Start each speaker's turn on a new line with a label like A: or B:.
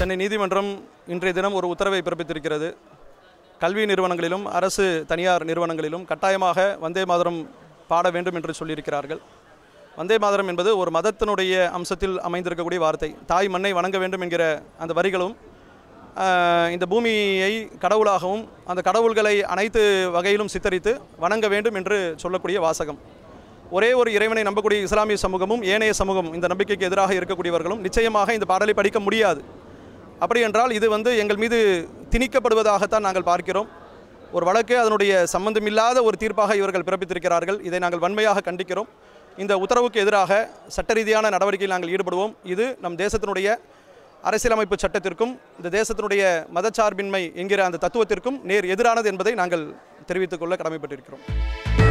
A: சென்னை நீதிமன்றம் இன்றைய தினம் ஒரு உத்தரவை பிறப்பித்திருக்கிறது கல்வி நிறுவனங்களிலும் அரசு தனியார் நிறுவனங்களிலும் கட்டாயமாக வந்தே மாதரம் பாட வேண்டும் என்று சொல்லியிருக்கிறார்கள் வந்தே மாதரம் என்பது ஒரு மதத்தினுடைய அம்சத்தில் அமைந்திருக்கக்கூடிய வார்த்தை தாய் மண்ணை வணங்க வேண்டும் என்கிற அந்த வரிகளும் ஆஹ், இந்த பூமியை கடவுளாகவும் அந்த கடவுள்களை அனைத்து வகையிலும் சித்தரித்து வணங்க வேண்டும் என்று சொல்லக்கூடிய வாசகம் ஒரே ஒரு இறைவனை நம்பக்கூடிய இஸ்லாமிய சமூகமும் ஏனைய சமூகம் இந்த நம்பிக்கைக்கு எதிராக இருக்கக்கூடியவர்களும் நிச்சயமாக இந்த பாடலை படிக்க முடியாது அப்படி என்றால் இது வந்து எங்கள் மீது திணிக்கப்படுவதாகத்தான் நாங்கள் பார்க்கிறோம் ஒரு வழக்கு அதனுடைய சம்பந்தமில்லாத ஒரு தீர்ப்பாக இவர்கள் பிறப்பித்திருக்கிறார்கள் இதை நாங்கள் வன்மையாக கண்டிக்கிறோம் இந்த உத்தரவுக்கு எதிராக சட்ட ரீதியான நடவடிக்கையில் நாங்கள் ஈடுபடுவோம் இது நம் தேசத்தினுடைய அரசியலமைப்பு சட்டத்திற்கும் இந்த தேசத்தினுடைய மதச்சார்பின்மை என்கிற அந்த தத்துவத்திற்கும் நேர் எதிரானது என்பதை நாங்கள் தெரிவித்துக் கொள்ள கடமைப்பட்டிருக்கிறோம்